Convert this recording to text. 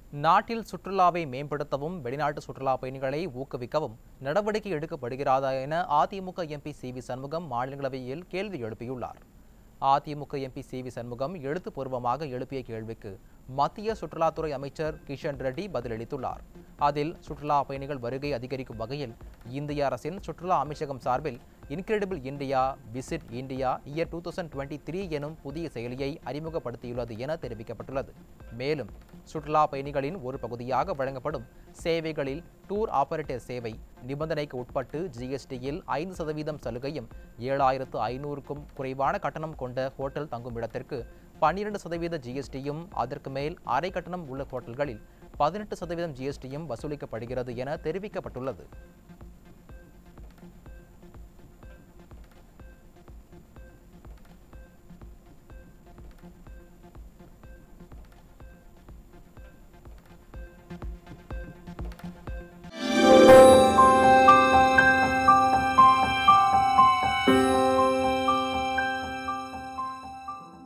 நாட்டில் சுற்றுலாவை மேம்படுத்தவும் வெளிநாட்டு சுற்றுலா பயணிகளை ஊக்குவிக்கவும் நடவடிக்கை எடுக்கப்படுகிறதா என அதிமுக எம்பி சி வி சண்முகம் மாநிலங்களவையில் கேள்வி எழுப்பியுள்ளார் அதிமுக எம்பி சி வி சண்முகம் எழுத்துப்பூர்வமாக எழுப்பிய கேள்விக்கு மத்திய சுற்றுலாத்துறை அமைச்சர் கிஷன் ரெட்டி பதிலளித்துள்ளார் அதில் சுற்றுலா பயணிகள் வருகை அதிகரிக்கும் வகையில் இந்திய அரசின் சுற்றுலா அமைச்சகம் சார்பில் incredible India visit India year two thousand twenty three எனும் புதிய செயலியை அறிமுகப்படுத்தியுள்ளது என தெரிவிக்கப்பட்டுள்ளது மேலும் சுற்றுலா பயணிகளின் ஒரு பகுதியாக வழங்கப்படும் சேவைகளில் டூர் ஆபரேட்டர் சேவை நிபந்தனைக்கு உட்பட்டு ஜிஎஸ்டியில் ஐந்து சதவீதம் சலுகையும் ஏழாயிரத்து ஐநூறுக்கும் குறைவான கட்டணம் கொண்ட ஹோட்டல் தங்குமிடத்திற்கு பன்னிரண்டு சதவீத ஜிஎஸ்டியும் அதற்கு மேல் அரை கட்டணம் உள்ள ஹோட்டல்களில் பதினெட்டு சதவீதம் ஜிஎஸ்டியும் வசூலிக்கப்படுகிறது என தெரிவிக்கப்பட்டுள்ளது